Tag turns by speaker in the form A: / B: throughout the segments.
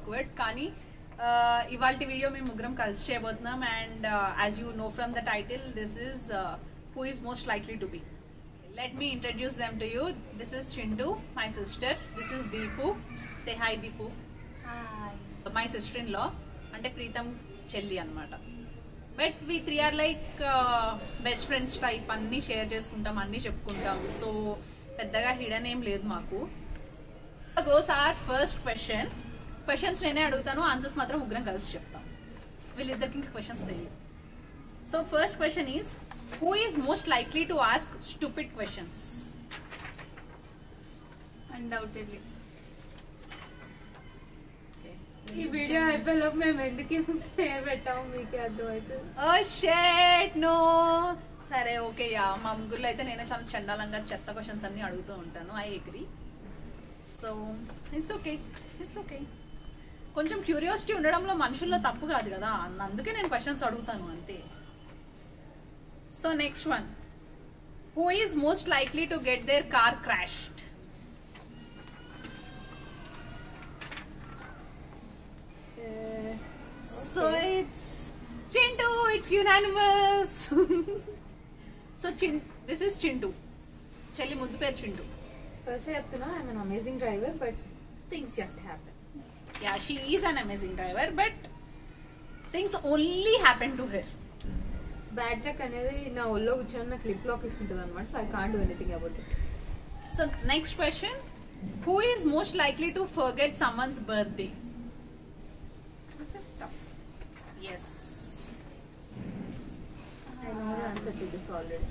A: Awkward కానీ ఇవాళ video మేము ముగ్గురం కలిసి చేయబోతున్నాం and as you know from the title this is who is most likely to be let me introduce them to you this is Chintu my sister this is Deepu say hi Deepu my sister in law అంటే ప్రీతం చెల్లి అన్నమాట but we three are like best friends type అన్ని share చేసుకుంటాం అన్ని చెప్పుకుంటాం so పెద్దగా hidden ఏం లేదు మాకు so goes our first question questions నేనే అడుగుతాను ఆన్సర్స్ మాత్రం ముగ్గురం కలిసి చెప్తాం వీళ్ళిద్దరికి ఇంకా క్వశ్చన్స్ తెలియదు so first question is who is most likely to ask stupid questions
B: undoubtedly ఈ వీడియో అయిపోయేలో మేము ఎందుకు పేరు పెట్టాము మీకే అర్థమవుతుంది
A: ఓ షేట్ నో సరే ఓకే యా మా ముగ్గురులో అయితే నేనే చాలా చండాలంగా చెత్త క్వశ్చన్స్ అన్ని అడుగుతూ ఉంటాను I agree so it's okay it's okay కొంచెం క్యూరియాసిటీ ఉండడంలో మనుషుల్లో తప్పు కాదు కదా అన్న- అందుకే నేను క్వశ్చన్స్ అడుగుతాను అంతే so next one who is most likely to get their car crashed So it's Chintu. It's unanimous. so Chin, this is Chintu. చెల్లి ముద్దు పేరు చింటూ
B: ఫస్ట్ చెప్తున్నా I'm an amazing driver but things just happen
A: yeah she is an amazing driver but things only happen to her
B: bad luck అనేది నా ఒళ్ళో కూర్చొని నా clip lock ఇస్తుంటుంది అనమాట so I can't do anything about it
A: so next question who is most likely to forget someone's birthday yes
B: I know the answer to this already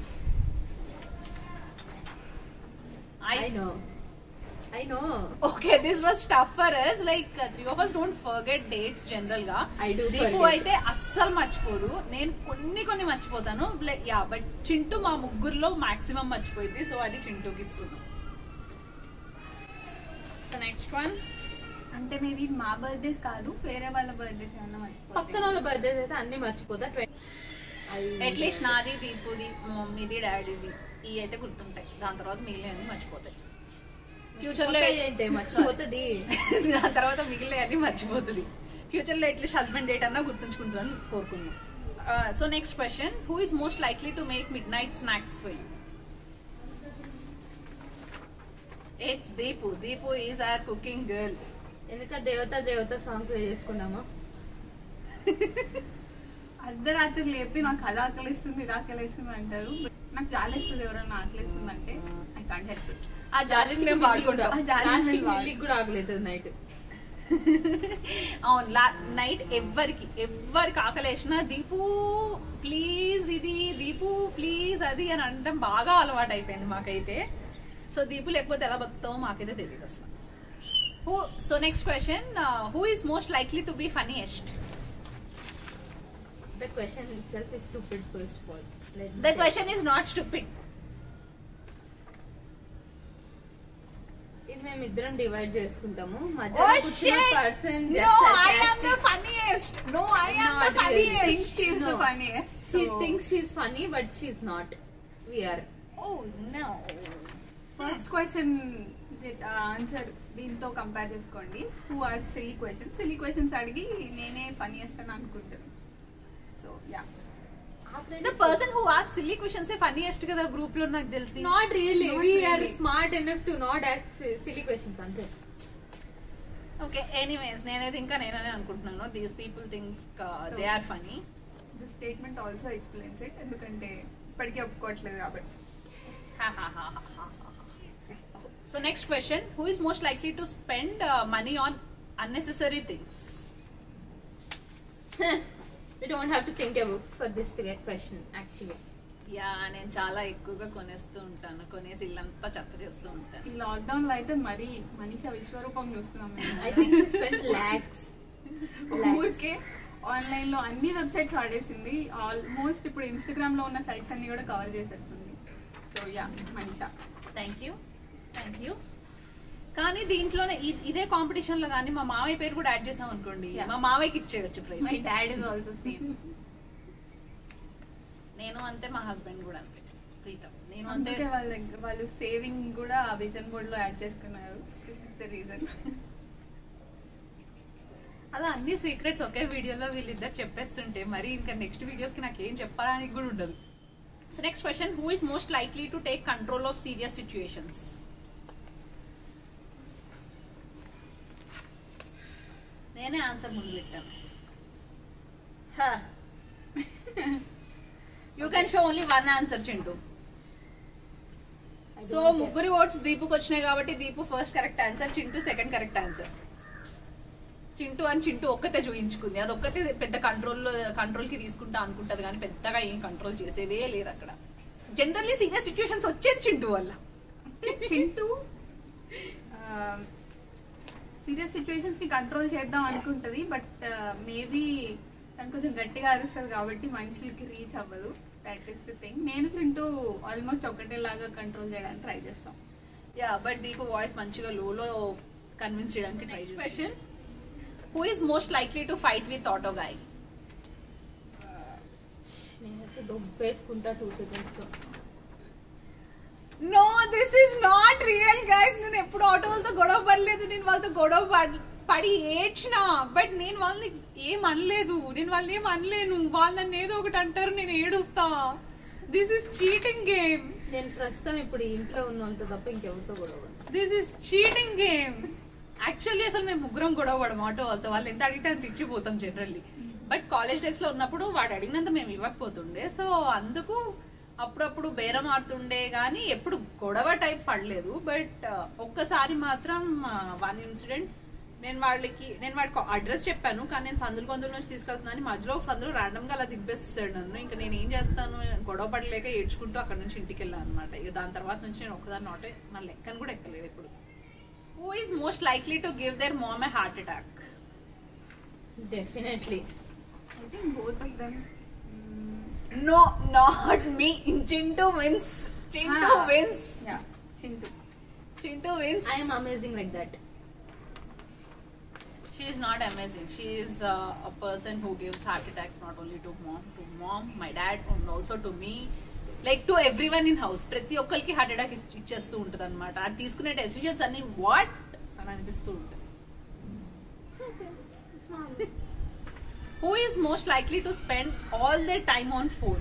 A: I
B: I know I know
A: okay this was tough for us like three of us don't forget dates general గా
B: I do
A: Deepu
B: forget.
A: అయితే అస్సలు మర్చిపోదు నేను కొన్ని కొన్ని మర్చిపోతాను yeah but Chintu మా ముగ్గురులో మాక్సిమం మర్చిపోయింది సో అది చింటూకి ఇస్తున్నాం సో నెక్స్ట్ వన్
C: అంటే మేబీ మా బర్త్డేస్ కాదు వేరే వాళ్ళ బర్త్డేస్ ఏమన్నా మర్చిపోతే
B: పక్కన వాళ్ళ బర్త్డేస్ అయితే అన్ని మర్చిపోతా
A: అట్లీస్ట్ నాది దీపుది మా మమ్మీది డాడీది ఇవి అయితే గుర్తుంటాయి దాని తర్వాత మిగిలినవి మర్చిపోతాయి ఫ్యూచర్ లో
B: ఏంటి మర్చిపోతుంది
A: దాని తర్వాత మిగిలినవన్నీ మర్చిపోతుంది ఫ్యూచర్ లో అట్లీస్ట్ హస్బెండ్ డేట్ అన్నా గుర్తుంచుకుంటుందని కోరుకున్నాం so next question who is most likely to make midnight snacks for you it's Deepu Deepu is our cooking girl
B: ఎందుక దేవత దేవత సాంగ్ ప్లే చేసుకున్నామా
C: అర్ధరాత్రి లేపి నాకు అది ఆకలిస్తుంది ఇది ఆకలిస్తుంది అంటారు నాకు జాలేస్తుంది ఎవరైనా ఆకలిస్తుంది అంటే ఐ కాంట్ హెల్ప్ ఇట్
A: ఆ జాలిని మేము వాడుకుంటాం
C: ఆ జాలిని మేము వాడు-
B: మిల్లికి కూడా ఆగలేదు నైట్
A: అవును నైట్ ఎవ్వరికి ఎవ్వరికి ఆకలేసినా దీపు ప్లీజ్ ఇది దీపు ప్లీజ్ అది అని అనడం బాగా అలవాటు అయిపోయింది మాకైతే సో దీపు లేకపోతే ఎలా బతుకుతామో మాకైతే తెలియదు అసలు హూ so next question who is most likely to be funniest
B: the question itself is stupid first of all
A: the question is not stupid
B: ఇది మేము ఇద్దరం డివైడ్ చేసుకుంటాము
A: Oh
B: మధ్యలో కూర్చున్న
A: shit!
B: Person
A: No, I am the funniest. No, I am the
B: Not really.
A: funniest.
C: She is the
B: No.
C: funniest.
B: She
C: so-
B: thinks she's funny but she's not we're
A: Oh no.
C: First question answer దీంతో compare చేసుకోండి who are silly questions silly questions అడిగి నేనే funniest అని అనుకుంటాను so yeah
A: The person who asks silly questions a funniest కదా group లో నాకు తెలిసి
B: not really
C: Not
B: we're
C: really.
B: Smart enough to not ask silly questions అంతే
A: ఓకే ఎనీవేస్ నేనైతే ఇంకా నేననే అనుకుంటున్నాను these people think they are funny
C: the statement also explains it ఎందుకంటే ఇప్పటికీ ఒప్పుకోవట్లేదు కాబట్టి
A: so next question who is most likely to spend money on unnecessary things
B: you don't have to think about for this question actually
A: yeah నేను చాలా ఎక్కువగా కొనేస్తూ ఉంటాను కొనేసి ఇల్లంతా చెత్త చేస్తూ ఉంటాను
C: ఈ లాక్డౌన్ లో అయితే మరి మనిషి విశ్వరూపం చూస్తున్నాం
B: I think she spend lakhs
C: మేము ఊరికే ఆన్లైన్ లో అన్ని వెబ్సైట్స్ వాడేసింది ఆల్మోస్ట్ ఇప్పుడు ఇన్స్టాగ్రామ్ లో ఉన్న సైట్స్ అన్ని కూడా కవర్ చేసేస్తుంది so yeah Manisha
A: thank you thank you కానీ దీంట్లోనే ఇ- ఇదే కాంపిటీషన్ లో కానీ మా మావయ్య పేరు కూడా యాడ్ చేసాం అనుకోండి
C: Yeah.
A: మా మావయ్యకి ఇచ్చేయచ్చు prize
C: my dad is also same
A: నేను అంతే మా హస్బెండ్ కూడా అంతే ప్రీతం నేను అంతే
C: అందుకే వాళ్ళ వాళ్ళు సేవింగ్ కూడా విజన్ బోర్డ్ లో యాడ్ చేసుకున్నారు దిస్ ఇస్ ద రీజన్
A: అలా అన్ని సీక్రెట్స్ ఒకే వీడియోలో వీళ్ళిద్దరు చెప్పేస్తుంటే మరి ఇంకా నెక్స్ట్ వీడియోస్ కి నాకు ఏం చెప్పడానికి కూడా ఉండదు so next question who is most likely to take control of serious situations నేనే ఆన్సర్ ముందు పెట్టాను you can show only one answer Chintu
B: I
A: so
B: don't care.
A: ముగ్గురు ఓట్స్ దీపుకి వచ్చినాయి కాబట్టి Deepu first correct answer Chintu second correct answer Chintu అని చింటూ ఒక్కతే చూయించుకుంది అది ఒక్కతే పెద్ద కంట్రోల్ కంట్రోల్ కి తీసుకుంటా అనుకుంటది కానీ పెద్దగా ఏం కంట్రోల్ చేసేదే లేదు అక్కడ జనరల్లీ సీరియస్ సిచ్యుయేషన్స్ వచ్చేది చింటూ వల్ల
C: చింటూ సీరియస్ సిచ్యువేషన్స్ ని కంట్రోల్ చేద్దాం అనుకుంటది బట్ మేబీ తను కొంచెం గట్టిగా అరుస్తుంది కాబట్టి మనుషులకి రీచ్ అవ్వదు దట్ ఈస్ ది థింగ్ నేను చింటూ ఆల్మోస్ట్ ఒకటేలాగా కంట్రోల్ చేయడానికి ట్రై చేస్తాం
A: యా బట్ దీపు వాయిస్ మంచిగా లోలో కన్విన్స్ చేయడానికి try question who is most likely to fight with auto guy
B: నేనైతే దొబ్బేసుకుంటా టూ సెకండ్స్ లో
A: no this is not real guys నేను ఎప్పుడు ఆటో వాళ్ళతో గొడవ పడలేదు నేను వాళ్ళతో గొడవ పడ్- పడి ఏడ్చిన బట్ నేను వాళ్ళని ఏం అనలేదు నేను వాళ్ళని ఏం అనలేను వాళ్ళు నన్ను ఏదో ఒకటి అంటారు నేను ఏడుస్తా దిస్ ఇస్ చీటింగ్ గేమ్
B: నేను ప్రస్తుతం ఇప్పుడు ఈ ఇంట్లో ఉన్న వాళ్ళతో తప్ప ఇంకెవరితో గొడవ పడను.
A: This is cheating game actually అసలు మేము ముగ్గురం గొడవ పడము ఆటో వాళ్ళతో వాళ్ళు ఎంత అడిగితే అంత ఇచ్చిపోతాం జనరల్లీ బట్ కాలేజ్ డేస్ లో ఉన్నప్పుడు వాడు అడిగినంత మేము ఇవ్వకపోతుండే సో అందుకు అప్పుడప్పుడు బేరం ఆడుతుండే కానీ ఎప్పుడు గొడవ టైప్ పడలేదు బట్ ఒక్కసారి మాత్రం వన్ ఇన్సిడెంట్ నేను వాళ్ళకి నేను వాడికి అడ్రస్ చెప్పాను కానీ నేను సందులు కొందుల నుంచి తీసుకెళ్తున్నాను మధ్యలో ఒక సందులు ర్యాండమ్ గా అలా దిబ్బేస్తాడు నన్ను ఇంకా నేను ఏం చేస్తాను గొడవ పడలేక ఏడ్చుకుంటూ అక్కడ నుంచి ఇంటికి వెళ్ళాను అనమాట ఇక దాని తర్వాత నుంచి నేను ఒక్కదాన్ని నాటే నా లెక్కను కూడా ఎక్కలేదు ఇప్పుడు who is most likely to give their mom a heart attack
B: definitely
C: I think both of them
A: no not me Chintu wins Chintu wins
C: Chintu
A: Chintu wins
B: I'm amazing like that
A: she is not amazing she is uh, a person who gives heart attacks not only to mom to mom my dad and also to me like to every one in house ప్రతి ఒక్కరికి heart attack ఇచ్చేస్తూ ఉంటుంది అనమాట అది తీసుకునే decisions అన్ని what అని అనిపిస్తూ ఉంటుంది who is most likely to spend all the time on phone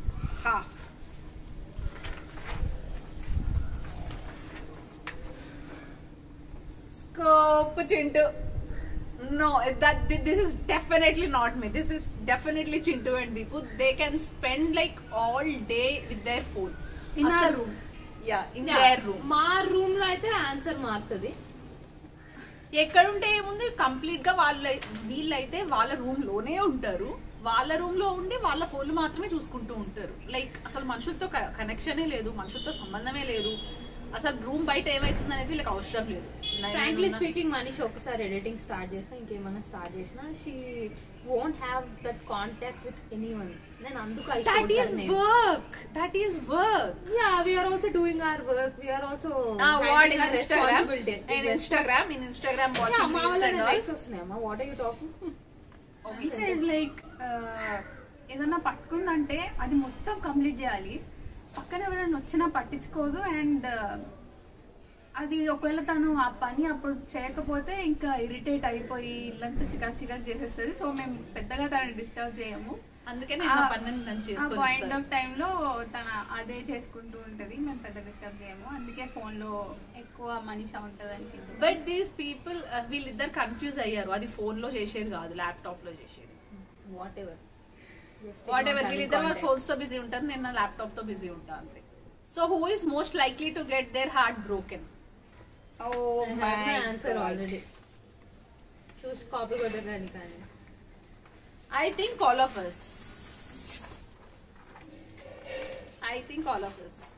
A: scope Chintu No, that thi- this is definitely not me. This is definitely Chintu and Deepu. They can spend like all day with their phone.
C: In our
A: Asal-
C: room.
A: Yeah, in their room.
B: మా room లో అయితే answer మారుతుంది
A: ఎక్కడుంటే ఏముంది complete గా వాళ్ళ వీళ్ళైతే వాళ్ళ రూమ్ లోనే ఉంటారు వాళ్ళ రూమ్ లో ఉండి వాళ్ళ ఫోన్లు మాత్రమే చూసుకుంటూ ఉంటారు లైక్ అసలు మనుషులతో కనెక్షనే లేదు మనుషులతో సంబంధమే లేదు అసలు రూమ్ బయట ఏమైతుంది అనేది వీళ్ళకి అవసరం లేదు
B: ఫ్రాంక్లీ స్పీకింగ్ మనిషి ఒకసారి ఎడిటింగ్ స్టార్ట్ చేసినా ఇంకేమైనా స్టార్ట్ చేసినా she won't have that contact with any one నేను అందుకు I
A: that
B: showed her
A: is
B: name.
A: Work that is work
B: Yeah, we are also doing our work. We are also
A: Ah, what
B: handling
A: in
B: our
A: Instagram?
B: responsibility.
A: In Instagram, in Instagram,
B: Yeah,
A: watching
B: మా
A: reels
B: వల్ల
A: and all.
B: Likes వస్తున్నాయమ్మా what are you talking
C: is like ఏదన్నా పట్టుకుందంటే అది మొత్తం complete చేయాలి పక్కన ఎవరైనా వచ్చినా పట్టించుకోదు అండ్ అది ఒకవేళ తను ఆ పని అప్పుడు చేయకపోతే ఇంకా ఇరిటేట్ అయిపోయి ఇల్లంతా చికాక్ చికాక్ చేసేస్తుంది సో మేము పెద్దగా తనని డిస్టర్బ్ చేయము
A: అందుకే నేను నా పని నన్ను చేసుకొని
C: పాయింట్
A: ఇస్తాను.
C: ఆఫ్ టైం లో తన అదే చేసుకుంటూ ఉంటది మేము పెద్ద డిస్టర్బ్ చేయము అందుకే ఫోన్ లో ఎక్కువ మనిషి ఉంటది అని చెప్పి
A: బట్ దీస్ పీపుల్ వీళ్ళిద్దరు కన్ఫ్యూజ్ అయ్యారు అది ఫోన్ లో చేసేది కాదు ల్యాప్టాప్ లో చేసేది
B: వాట్ ఎవర్
A: వాట్ ఎవర్ వీళ్ళిద్దరు వాళ్ళ ఫోన్స్ తో బిజీ ఉంటారు నేను నా ల్యాప్టాప్ తో బిజీ ఉంటాను అంతే so who is most likely to get their heart broken
B: answer already చూసి కాపీ కొట్టగాని కానీ
A: I think all of us I think all of us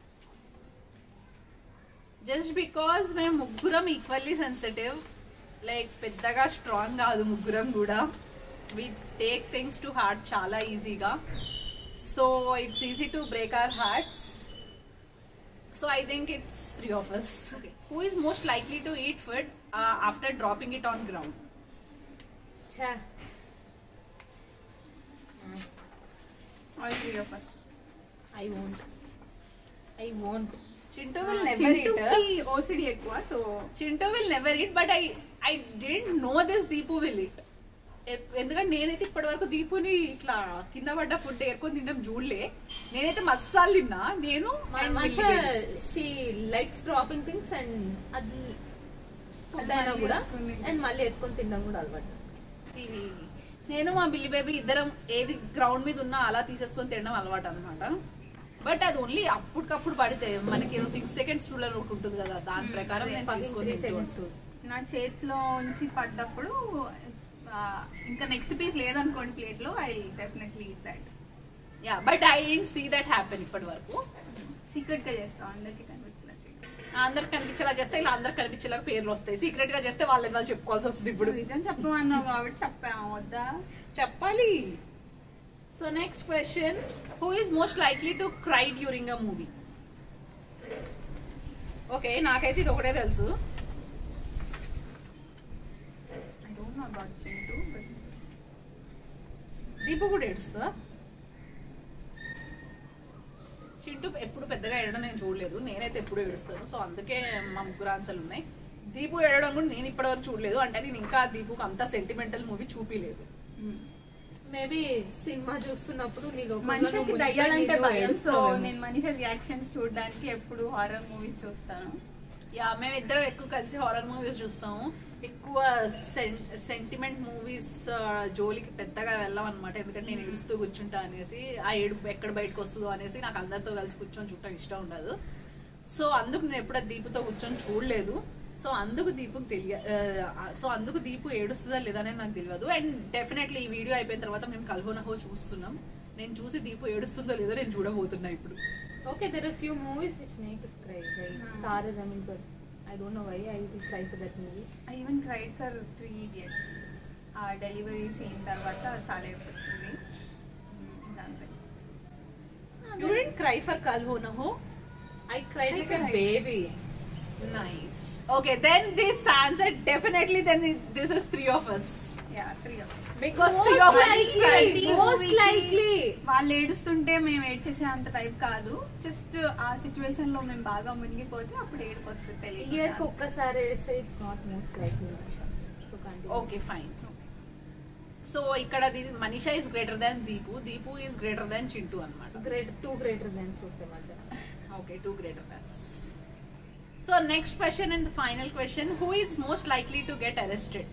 A: just because మేము ముగ్గురం ఈక్వల్లీ సెన్సిటివ్ లైక్ పెద్దగా స్ట్రాంగ్ కాదు ముగ్గురం కూడా we take things to heart చాలా ఈజీగా so it's easy to break our hearts so I think it's three of us who is most likely to eat food after dropping it on ground
B: ఛా
C: all three of us
B: I won't I won't
A: Chintu will never eat
C: OCD ఎక్కువ so
A: Chintu will never eat, but I I didn't know this Deepu will eat. ఎ- ఎందుకంటే నేనైతే ఇప్పటి వరకు దీపుని ఇట్లా కింద పడ్డ ఫుడ్ ఏరుకొని తినడం చూడలే నేనైతే మసాలు తిన్నా నేను and
B: మనిష
A: మిల్లి baby.
B: She likes dropping things and అది ఫుడ్
C: అది
B: అయినా
C: మళ్ళీ
B: కూడా
C: ఎత్తుకొని
B: అండ్ మళ్ళీ ఎత్తుకొని తినడం కూడా అలవాటు
A: ఈ- నేను మా బిల్లి బేబీ ఇద్దరం ఏది గ్రౌండ్ మీద ఉన్నా అలా తీసేసుకొని తినడం అలవాటు అనమాట బట్ అది ఓన్లీ అప్పటికప్పుడు పడితే మనకి ఏదో సిక్స్ సెకండ్స్ రూల్ అని ఒకటి ఉంటుంది కదా దాని
C: Hmm.
A: ప్రకారం నేను తీసుకొని
B: త్రీ
A: తింటూ
B: సెకండ్స్
A: ఉంటాను.
C: నా చేతిలో నుంచి పడ్డప్పుడు ఆ, ఇంకా నెక్స్ట్ పీస్ లేదనుకోండి ప్లేట్ లో I definitely eat that
A: yeah but I don't see that happen ఇప్పటి వరకు
C: సీక్రెట్ గా చేస్తాం అందరికి కనిపించేలా చేయాలి.
A: అందరికి కనిపించేలా చేస్తే ఇలా అందరికి కనిపించేలా పేర్లు వస్తాయి సీక్రెట్ గా చేస్తే వాళ్ళు ఏదో చెప్పుకోవాల్సి వస్తుంది ఇప్పుడు
C: నిజం చెప్పమన్నావు కాబట్టి చెప్పాము వద్దా
A: చెప్పాలి so next question who is most likely to cry during a movie okay నాకైతే ఇది ఒకటే తెలుసు
C: I don't know about Chintu but
A: Deepu కూడా ఏడుస్తా చింటూ ఎప్పుడు పెద్దగా ఏడడం నేను చూడలేదు నేనైతే ఎప్పుడు ఏడుస్తాను సో అందుకే మా ముగ్గురు ఆన్సర్లు ఉన్నాయి దీపు ఏడడం కూడా నేను ఇప్పటివరకు చూడలేదు అంటే నేను ఇంకా దీపుకు అంత సెంటిమెంటల్ మూవీ చూపిలేదు
B: మేబీ సినిమా చూస్తున్నప్పుడు నీ లోకంలో
C: మనిషికి
B: నువ్వు
C: దయ్యాలంటే
B: మునిగిపోయి
C: భయం సో
B: ఏడుస్తావేమో.
C: నేను మనిషి రియాక్షన్స్ చూడడానికి ఎప్పుడు హారర్ మూవీస్ చూస్తాను
A: యా మేము ఇద్దరం ఎక్కువ కలిసి హారర్ మూవీస్ చూస్తాము ఎక్కువ సెంటిమెంట్ మూవీస్ జోలికి పెద్దగా వెళ్ళాం అనమాట ఎందుకంటే నేను ఏడుస్తూ కూర్చుంటా అనేసి ఆ ఏడుపు ఎక్కడ బయటకు వస్తుందో అనేసి నాకు అందరితో కలిసి కూర్చొని చూడటం ఇష్టం ఉండదు సో అందుకు నేను ఎప్పుడు దీపుతో కూర్చొని చూడలేదు సో అందుకు దీపుకు తెలియ సో అందుకు దీపు ఏడుస్తుందా లేదా అనేది నాకు తెలియదు అండ్ డెఫినెట్లీ ఈ వీడియో అయిపోయిన తర్వాత మేము కల్హోనహో చూస్తున్నాం నేను చూసి దీపు ఏడుస్తుందో లేదో నేను చూడబోతున్నా ఇప్పుడు
B: Okay, there are few movies which make us cry, right?
C: Hmm.
B: Tar is Zameen Par. I don't know why I will cry for that movie.
C: I even cried for three idiots ఆ delivery scene తర్వాత చాలా ఏడుపు వచ్చింది ఇంకా అంతే
A: you dent cry for కల్హోనహో
B: I cried
C: I
B: like a
C: cried.
B: baby.
A: Nice. Okay, then this answer definitely then it, this is three of us
C: yeah three of
A: because
B: Most
A: three of us.
B: likely,
C: ప్రతి
B: most
C: movie కి
B: likely.
C: వాళ్ళు ఏడుస్తుంటే మేము ఏడ్చేసే అంత type కాదు just ఆ situation లో మేము బాగా మునిగిపోతే అప్పుడు ఏడుపు వస్తుంది
B: ఇయర్
C: తెలియదు
B: ఒక్కసారి ఏడిస్తే it's not most likely so continue
A: Okay, fine. So ఇక్కడ Manisha is greater than Deepu Deepu is greater than Chintu అనమాట
B: గ్రేట్ టూ గ్రేటర్ దెన్స్ వస్తాయి మధ్య
A: okay two greater thans so next question and final question who is most likely to get arrested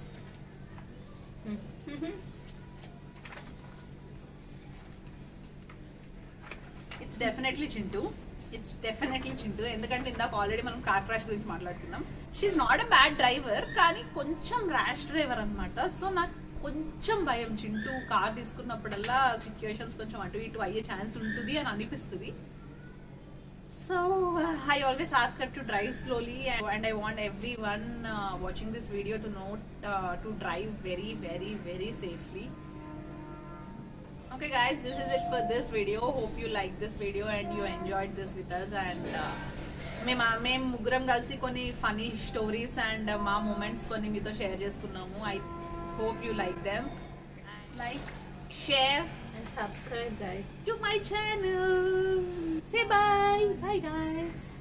A: it's definitely Chintu it's definitely Chintu ఎందుకంటే ఇందాక already మనం car crash గురించి మాట్లాడుకున్నాం she's not a bad driver కానీ కొంచెం rash driver అన్నమాట so నాకు కొంచెం భయం చింటూ కార్ తీసుకున్నప్పుడల్లా సిచ్యుయేషన్స్ కొంచెం అటు ఇటు అయ్యే ఛాన్స్ ఉంటుంది అని అనిపిస్తుంది So uh, I always ask her to drive slowly, and, and I want everyone uh, watching this video to note uh, to drive very, very, very safely. Okay, guys, this is it for this video. Hope you like this video and you enjoyed this with us. And uh, మేము మేము ముగ్గురం కలిసి కొన్ని funny stories and మా moments కొన్ని మీతో share చేసుకున్నాము I hope you like them
C: like
A: share
B: and subscribe guys
A: to my channel. Say bye. Bye, guys.